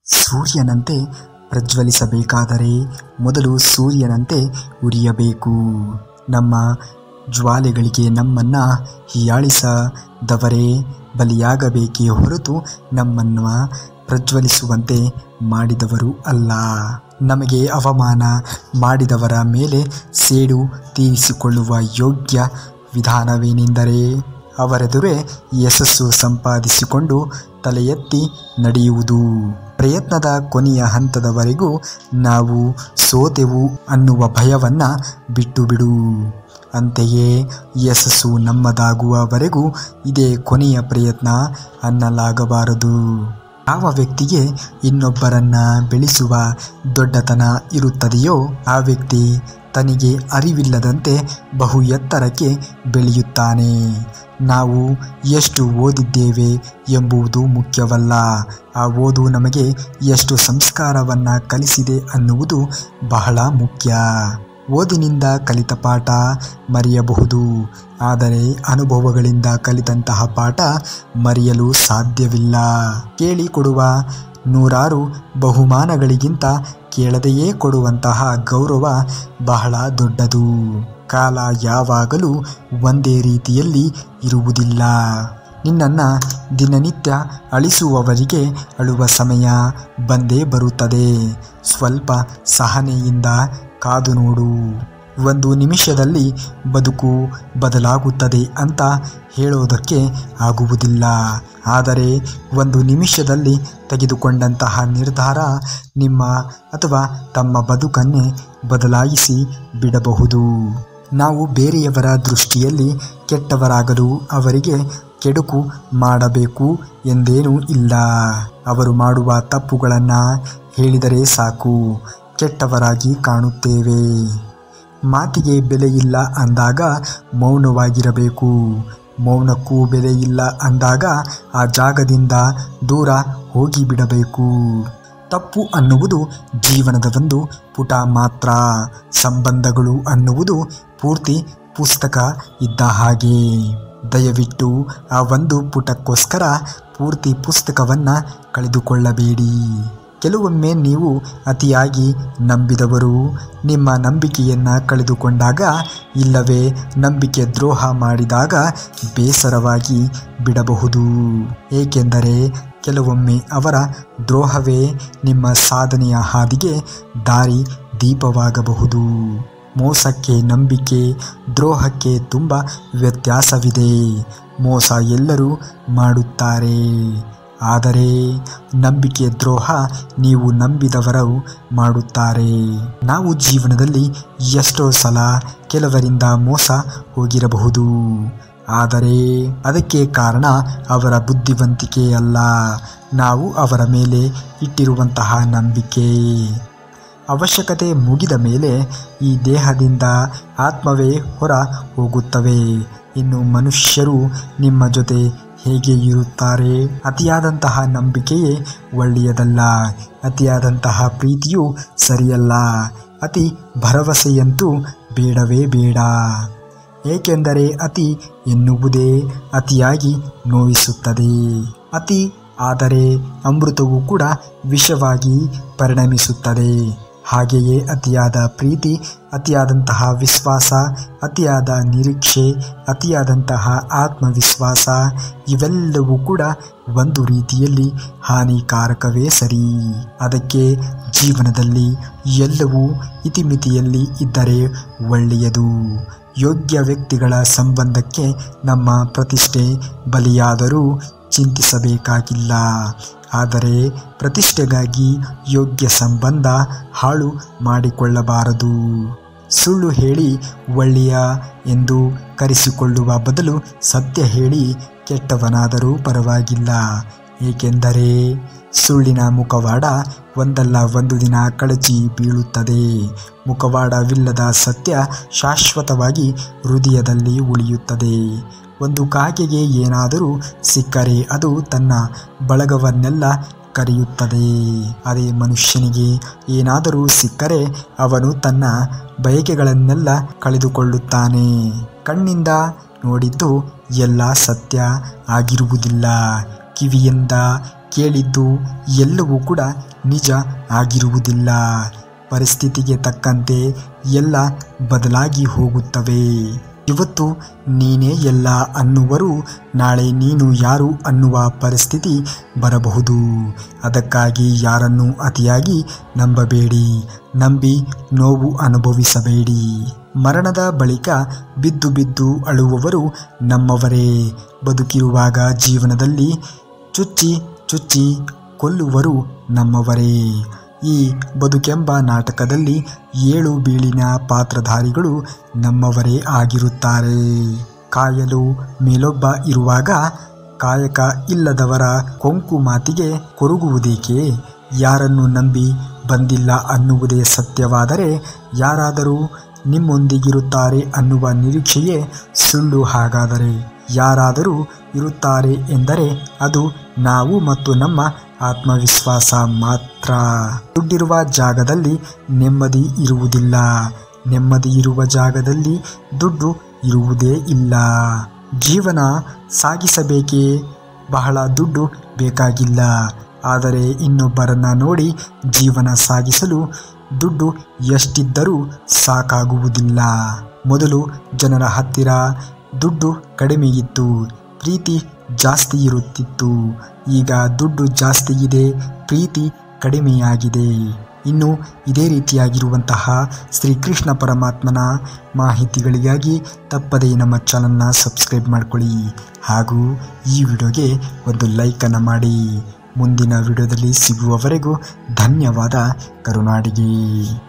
ಸೂರ್ಯನಂತೆ ಪ್ರಜ್ವಲಿಸಬೇಕಾದರೆ ಮೊದಲು ಸೂರ್ಯನಂತೆ ಉರಿಯಬೇಕು ನಮ್ಮ ಜ್ವಾಲೆಗಳಿಗೆ ನಮ್ಮನ್ನು ಹೀಯಾಳಿಸದವರೇ ಬಲಿಯಾಗಬೇಕೇ ಹೊರತು ನಮ್ಮನ್ನು ಪ್ರಜ್ವಲಿಸುವಂತೆ ಮಾಡಿದವರು ಅಲ್ಲ ನಮಗೆ ಅವಮಾನ ಮಾಡಿದವರ ಮೇಲೆ ಸೇಡು ತೀರಿಸಿಕೊಳ್ಳುವ ಯೋಗ್ಯ ವಿಧಾನವೇನೆಂದರೆ ಅವರೆದುರೇ ಯಶಸ್ಸು ಸಂಪಾದಿಸಿಕೊಂಡು ತಲೆ ಎತ್ತಿ ನಡೆಯುವುದು ಪ್ರಯತ್ನದ ಕೊನೆಯ ಹಂತದವರೆಗೂ ನಾವು ಸೋತೆವು ಅನ್ನುವ ಭಯವನ್ನು ಬಿಟ್ಟು ಬಿಡು ಅಂತೆಯೇ ಯಶಸ್ಸು ನಮ್ಮದಾಗುವವರೆಗೂ ಇದೇ ಕೊನೆಯ ಪ್ರಯತ್ನ ಅನ್ನಲಾಗಬಾರದು ಯಾವ ವ್ಯಕ್ತಿಗೆ ಇನ್ನೊಬ್ಬರನ್ನ ಬೆಳೆಸುವ ದೊಡ್ಡತನ ಇರುತ್ತದೆಯೋ ಆ ವ್ಯಕ್ತಿ ತನಗೆ ಅರಿವಿಲ್ಲದಂತೆ ಬಹು ಎತ್ತರಕ್ಕೆ ಬೆಳೆಯುತ್ತಾನೆ ನಾವು ಎಷ್ಟು ಓದಿದ್ದೇವೆ ಎಂಬುದು ಮುಖ್ಯವಲ್ಲ ಆ ಓದು ನಮಗೆ ಎಷ್ಟು ಸಂಸ್ಕಾರವನ್ನು ಕಲಿಸಿದೆ ಅನ್ನುವುದು ಬಹಳ ಮುಖ್ಯ ಓದಿನಿಂದ ಕಲಿತ ಪಾಠ ಮರೆಯಬಹುದು ಆದರೆ ಅನುಭವಗಳಿಂದ ಕಲಿತಂತಹ ಪಾಠ ಮರೆಯಲು ಸಾಧ್ಯವಿಲ್ಲ ಕೇಳಿಕೊಡುವ ನೂರಾರು ಬಹುಮಾನಗಳಿಗಿಂತ ಕೇಳದೆಯೇ ಕೊಡುವಂತಹ ಗೌರವ ಬಹಳ ದೊಡ್ಡದು ಕಾಲ ಯಾವಾಗಲೂ ಒಂದೇ ರೀತಿಯಲ್ಲಿ ಇರುವುದಿಲ್ಲ ನಿನ್ನನ್ನು ದಿನನಿತ್ಯ ಅಳಿಸುವವರಿಗೆ ಅಳುವ ಸಮಯ ಬಂದೇ ಬರುತ್ತದೆ ಸ್ವಲ್ಪ ಸಹನೆಯಿಂದ ಕಾದು ನೋಡು ಒಂದು ನಿಮಿಷದಲ್ಲಿ ಬದುಕು ಬದಲಾಗುತ್ತದೆ ಅಂತ ಹೇಳೋದಕ್ಕೆ ಆಗುವುದಿಲ್ಲ ಆದರೆ ಒಂದು ನಿಮಿಷದಲ್ಲಿ ತೆಗೆದುಕೊಂಡಂತಹ ನಿರ್ಧಾರ ನಿಮ್ಮ ಅಥವಾ ತಮ್ಮ ಬದುಕನ್ನೇ ಬದಲಾಯಿಸಿ ಬಿಡಬಹುದು ನಾವು ಬೇರೆಯವರ ದೃಷ್ಟಿಯಲ್ಲಿ ಕೆಟ್ಟವರಾಗಲು ಅವರಿಗೆ ಕೆಡುಕು ಮಾಡಬೇಕು ಎಂದೇನೂ ಇಲ್ಲ ಅವರು ಮಾಡುವ ತಪ್ಪುಗಳನ್ನು ಹೇಳಿದರೆ ಸಾಕು ಕೆಟ್ಟವರಾಗಿ ಕಾಣುತ್ತೇವೆ ಮಾತಿಗೆ ಬೆಲೆ ಇಲ್ಲ ಅಂದಾಗ ಮೌನವಾಗಿರಬೇಕು ಮೌನಕ್ಕೂ ಬೆಲೆ ಇಲ್ಲ ಅಂದಾಗ ಆ ಜಾಗದಿಂದ ದೂರ ಹೋಗಿಬಿಡಬೇಕು ತಪ್ಪು ಅನ್ನುವುದು ಜೀವನದ ಒಂದು ಪುಟ ಮಾತ್ರ ಸಂಬಂಧಗಳು ಅನ್ನುವುದು ಪೂರ್ತಿ ಪುಸ್ತಕ ಇದ್ದ ಹಾಗೆ ದಯವಿಟ್ಟು ಆ ಒಂದು ಪುಟಕ್ಕೋಸ್ಕರ ಪೂರ್ತಿ ಪುಸ್ತಕವನ್ನು ಕಳೆದುಕೊಳ್ಳಬೇಡಿ ಕೆಲವೊಮ್ಮೆ ನೀವು ಅತಿಯಾಗಿ ನಂಬಿದವರು ನಿಮ್ಮ ನಂಬಿಕೆಯನ್ನು ಕಳೆದುಕೊಂಡಾಗ ಇಲ್ಲವೇ ನಂಬಿಕೆ ದ್ರೋಹ ಮಾಡಿದಾಗ ಬೇಸರವಾಗಿ ಬಿಡಬಹುದು ಏಕೆಂದರೆ ಕೆಲವೊಮ್ಮೆ ಅವರ ದ್ರೋಹವೇ ನಿಮ್ಮ ಸಾಧನೆಯ ಹಾದಿಗೆ ದಾರಿ ದೀಪವಾಗಬಹುದು ಮೋಸಕ್ಕೆ ನಂಬಿಕೆ ದ್ರೋಹಕ್ಕೆ ತುಂಬ ವ್ಯತ್ಯಾಸವಿದೆ ಮೋಸ ಎಲ್ಲರೂ ಮಾಡುತ್ತಾರೆ ಆದರೆ ನಂಬಿಕೆ ದ್ರೋಹ ನೀವು ನಂಬಿದವರು ಮಾಡುತ್ತಾರೆ ನಾವು ಜೀವನದಲ್ಲಿ ಎಷ್ಟೋ ಸಲ ಕೆಲವರಿಂದ ಮೋಸ ಹೋಗಿರಬಹುದು ಆದರೆ ಅದಕ್ಕೆ ಕಾರಣ ಅವರ ಬುದ್ಧಿವಂತಿಕೆ ಅಲ್ಲ ನಾವು ಅವರ ಮೇಲೆ ಇಟ್ಟಿರುವಂತಹ ನಂಬಿಕೆ ಅವಶ್ಯಕತೆ ಮುಗಿದ ಮೇಲೆ ಈ ದೇಹದಿಂದ ಆತ್ಮವೇ ಹೊರ ಹೋಗುತ್ತವೆ ಇನ್ನು ಮನುಷ್ಯರು ನಿಮ್ಮ ಜೊತೆ ಹೇಗೆ ಇರುತ್ತಾರೆ ಅತಿಯಾದಂತಹ ನಂಬಿಕೆಯೇ ಒಳ್ಳೆಯದಲ್ಲ ಅತಿಯಾದಂತಹ ಪ್ರೀತಿಯೂ ಸರಿಯಲ್ಲ ಅತಿ ಭರವಸೆಯಂತೂ ಬೇಡವೇ ಬೇಡ ಏಕೆಂದರೆ ಅತಿ ಎನ್ನುವುದೇ ಅತಿಯಾಗಿ ನೋಯಿಸುತ್ತದೆ ಅತಿ ಆದರೆ ಅಮೃತವೂ ಕೂಡ ವಿಷವಾಗಿ ಪರಿಣಮಿಸುತ್ತದೆ ಹಾಗೆಯೇ ಅತಿಯಾದ ಪ್ರೀತಿ ಅತಿಯಾದಂತಹ ವಿಶ್ವಾಸ ಅತಿಯಾದ ನಿರೀಕ್ಷೆ ಅತಿಯಾದಂತಹ ಆತ್ಮವಿಶ್ವಾಸ ಇವೆಲ್ಲವೂ ಕೂಡ ಒಂದು ರೀತಿಯಲ್ಲಿ ಹಾನಿಕಾರಕವೇ ಸರಿ ಅದಕ್ಕೆ ಜೀವನದಲ್ಲಿ ಎಲ್ಲವೂ ಇತಿಮಿತಿಯಲ್ಲಿ ಇದ್ದರೆ ಒಳ್ಳೆಯದು ಯೋಗ್ಯ ವ್ಯಕ್ತಿಗಳ ಸಂಬಂಧಕ್ಕೆ ನಮ್ಮ ಪ್ರತಿಷ್ಠೆ ಬಲಿಯಾದರೂ ಚಿಂತಿಸಬೇಕಾಗಿಲ್ಲ ಆದರೆ ಪ್ರತಿಷ್ಠೆಗಾಗಿ ಯೋಗ್ಯ ಸಂಬಂಧ ಹಾಳು ಮಾಡಿಕೊಳ್ಳಬಾರದು ಸುಳ್ಳು ಹೇಳಿ ಒಳ್ಳೆಯ ಎಂದು ಕರೆಸಿಕೊಳ್ಳುವ ಬದಲು ಸತ್ಯ ಹೇಳಿ ಕೆಟ್ಟವನಾದರೂ ಪರವಾಗಿಲ್ಲ ಏಕೆಂದರೆ ಸುಳ್ಳಿನ ಮುಖವಾಡ ಒಂದಲ್ಲ ಒಂದು ದಿನ ಕಳಚಿ ಬೀಳುತ್ತದೆ ಮುಖವಾಡವಿಲ್ಲದ ಸತ್ಯ ಶಾಶ್ವತವಾಗಿ ಹೃದಯದಲ್ಲಿ ಉಳಿಯುತ್ತದೆ ಒಂದು ಕಾಗೆಗೆ ಏನಾದರೂ ಸಿಕ್ಕರೆ ಅದು ತನ್ನ ಬಳಗವನ್ನೆಲ್ಲ ಕರೆಯುತ್ತದೆ ಅದೇ ಮನುಷ್ಯನಿಗೆ ಏನಾದರೂ ಸಿಕ್ಕರೆ ಅವನು ತನ್ನ ಬಯಕೆಗಳನ್ನೆಲ್ಲ ಕಳೆದುಕೊಳ್ಳುತ್ತಾನೆ ಕಣ್ಣಿಂದ ನೋಡಿದ್ದು ಎಲ್ಲ ಸತ್ಯ ಆಗಿರುವುದಿಲ್ಲ ಕಿವಿಯಿಂದ ಕೇಳಿದ್ದು ಎಲ್ಲವೂ ಕೂಡ ನಿಜ ಆಗಿರುವುದಿಲ್ಲ ಪರಿಸ್ಥಿತಿಗೆ ತಕ್ಕಂತೆ ಎಲ್ಲ ಬದಲಾಗಿ ಹೋಗುತ್ತವೆ ಇವತ್ತು ನೀನೇ ಎಲ್ಲ ಅನ್ನುವರು ನಾಳೆ ನೀನು ಯಾರು ಅನ್ನುವ ಪರಿಸ್ಥಿತಿ ಬರಬಹುದು ಅದಕ್ಕಾಗಿ ಯಾರನ್ನು ಅತಿಯಾಗಿ ನಂಬಬೇಡಿ ನಂಬಿ ನೋವು ಅನುಭವಿಸಬೇಡಿ ಮರಣದ ಬಳಿಕ ಬಿದ್ದು ಬಿದ್ದು ಅಳುವವರು ನಮ್ಮವರೇ ಬದುಕಿರುವಾಗ ಜೀವನದಲ್ಲಿ ಚುಚ್ಚಿ ಚುಚ್ಚಿ ಕೊಲ್ಲುವರು ನಮ್ಮವರೇ ಈ ಬದುಕೆಂಬ ನಾಟಕದಲ್ಲಿ ಏಳು ಬೀಳಿನ ಪಾತ್ರಧಾರಿಗಳು ನಮ್ಮವರೇ ಆಗಿರುತ್ತಾರೆ ಕಾಯಲು ಮೇಲೊಬ್ಬ ಇರುವಾಗ ಕಾಯಕ ಇಲ್ಲದವರ ಕೊಂಕು ಮಾತಿಗೆ ಕೊರಗುವುದೇಕೆ ಯಾರನ್ನು ನಂಬಿ ಬಂದಿಲ್ಲ ಅನ್ನುವುದೇ ಸತ್ಯವಾದರೆ ಯಾರಾದರೂ ನಿಮ್ಮೊಂದಿಗಿರುತ್ತಾರೆ ಅನ್ನುವ ನಿರೀಕ್ಷೆಯೇ ಸುಳ್ಳು ಹಾಗಾದರೆ ಯಾರಾದರೂ ಇರುತ್ತಾರೆ ಎಂದರೆ ಅದು ನಾವು ಮತ್ತು ನಮ್ಮ ಆತ್ಮವಿಶ್ವಾಸ ಮಾತ್ರ ದುಡ್ಡಿರುವ ಜಾಗದಲ್ಲಿ ನೆಮ್ಮದಿ ಇರುವುದಿಲ್ಲ ನೆಮ್ಮದಿ ಇರುವ ಜಾಗದಲ್ಲಿ ದುಡ್ಡು ಇರುವುದೇ ಇಲ್ಲ ಜೀವನ ಸಾಗಿಸಬೇಕೇ ಬಹಳ ದುಡ್ಡು ಬೇಕಾಗಿಲ್ಲ ಆದರೆ ಇನ್ನೊಬ್ಬರನ್ನ ನೋಡಿ ಜೀವನ ಸಾಗಿಸಲು ದುಡ್ಡು ಎಷ್ಟಿದ್ದರೂ ಸಾಕಾಗುವುದಿಲ್ಲ ಮೊದಲು ಜನರ ಹತ್ತಿರ ದುಡ್ಡು ಕಡಿಮೆ ಇತ್ತು ಪ್ರೀತಿ ಜಾಸ್ತಿ ಇರುತ್ತಿತ್ತು ಈಗ ದುಡ್ಡು ಜಾಸ್ತಿ ಇದೆ ಪ್ರೀತಿ ಕಡಿಮೆಯಾಗಿದೆ ಇನ್ನು ಇದೇ ರೀತಿಯಾಗಿರುವಂತಹ ಶ್ರೀಕೃಷ್ಣ ಪರಮಾತ್ಮನ ಮಾಹಿತಿಗಳಿಗಾಗಿ ತಪ್ಪದೇ ನಮ್ಮ ಚಾನಲ್ನ ಸಬ್ಸ್ಕ್ರೈಬ್ ಮಾಡ್ಕೊಳ್ಳಿ ಹಾಗೂ ಈ ವಿಡಿಯೋಗೆ ಒಂದು ಲೈಕನ್ನು ಮಾಡಿ ಮುಂದಿನ ವಿಡಿಯೋದಲ್ಲಿ ಸಿಗುವವರೆಗೂ ಧನ್ಯವಾದ ಕರುನಾಡಿಗೆ